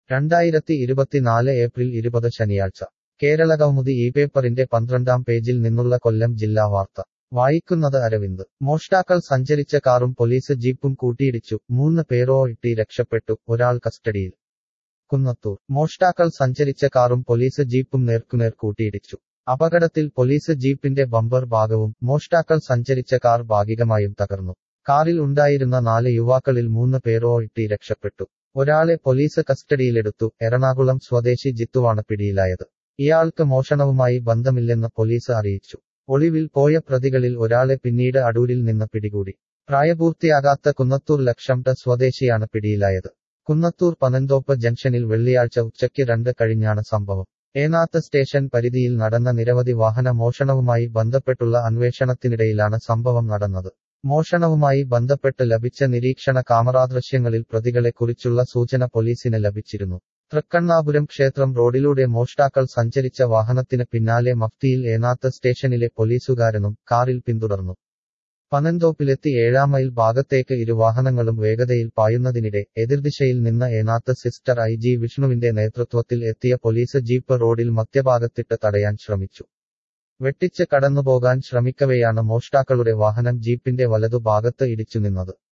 രണ്ടായിരത്തി ഇരുപത്തിനാല് ഏപ്രിൽ ഇരുപത് ശനിയാഴ്ച കേരളകൗമുദി ഈ പേപ്പറിന്റെ പന്ത്രണ്ടാം പേജിൽ നിന്നുള്ള കൊല്ലം ജില്ലാ വാർത്ത വായിക്കുന്നത് അരവിന്ദ് മോഷ്ടാക്കൾ സഞ്ചരിച്ച കാറും പോലീസ് ജീപ്പും കൂട്ടിയിടിച്ചു മൂന്ന് പേരോ ഇട്ടി രക്ഷപ്പെട്ടു ഒരാൾ കസ്റ്റഡിയിൽ കുന്നത്തൂർ മോഷ്ടാക്കൾ സഞ്ചരിച്ച കാറും പോലീസ് ജീപ്പും നേർക്കുനേർ കൂട്ടിയിടിച്ചു അപകടത്തിൽ പോലീസ് ജീപ്പിന്റെ ബമ്പർ ഭാഗവും മോഷ്ടാക്കൾ സഞ്ചരിച്ച കാർ ഭാഗികമായും തകർന്നു കാറിൽ ഉണ്ടായിരുന്ന നാല് യുവാക്കളിൽ മൂന്ന് പേരോ ഇട്ടി രക്ഷപ്പെട്ടു ഒരാളെ പോലീസ് കസ്റ്റഡിയിലെടുത്തു എറണാകുളം സ്വദേശി ജിത്തുവാണ് പിടിയിലായത് ഇയാൾക്ക് മോഷണവുമായി ബന്ധമില്ലെന്ന് പോലീസ് അറിയിച്ചു ഒളിവിൽ പോയ പ്രതികളിൽ ഒരാളെ പിന്നീട് അടൂരിൽ നിന്ന് പിടികൂടി പ്രായപൂർത്തിയാകാത്ത കുന്നത്തൂർ ലക്ഷംട സ്വദേശിയാണ് പിടിയിലായത് കുന്നത്തൂർ പനന്തോപ്പ് ജംഗ്ഷനിൽ വെള്ളിയാഴ്ച ഉച്ചയ്ക്ക് രണ്ട് കഴിഞ്ഞാണ് സംഭവം ഏനാത്ത് സ്റ്റേഷൻ പരിധിയിൽ നടന്ന നിരവധി വാഹന മോഷണവുമായി ബന്ധപ്പെട്ടുള്ള അന്വേഷണത്തിനിടയിലാണ് സംഭവം നടന്നത് മോഷണവുമായി ബന്ധപ്പെട്ട് ലഭിച്ച നിരീക്ഷണ കാമറാദൃശ്യങ്ങളിൽ പ്രതികളെക്കുറിച്ചുള്ള സൂചന പോലീസിന് ലഭിച്ചിരുന്നു തൃക്കണ്ണാപുരം ക്ഷേത്രം റോഡിലൂടെ മോഷ്ടാക്കൾ സഞ്ചരിച്ച വാഹനത്തിന് പിന്നാലെ മഫ്തിയിൽ ഏനാത്ത് സ്റ്റേഷനിലെ പോലീസുകാരനും കാറിൽ പിന്തുടർന്നു പനന്തോപ്പിലെത്തി ഏഴാം മൈൽ ഭാഗത്തേക്ക് ഇരു വാഹനങ്ങളും വേഗതയിൽ പായുന്നതിനിടെ എതിർദിശയിൽ നിന്ന് ഏനാത്ത് സിസ്റ്റർ ഐ ജി വിഷ്ണുവിന്റെ നേതൃത്വത്തിൽ എത്തിയ പോലീസ് ജീപ്പ് റോഡിൽ മധ്യഭാഗത്തിട്ട് തടയാൻ ശ്രമിച്ചു വെട്ടിച്ച് കടന്നുപോകാൻ ശ്രമിക്കവെയാണ് മോഷ്ടാക്കളുടെ വാഹനം ജീപ്പിന്റെ വലതുഭാഗത്ത് ഇടിച്ചു നിന്നത്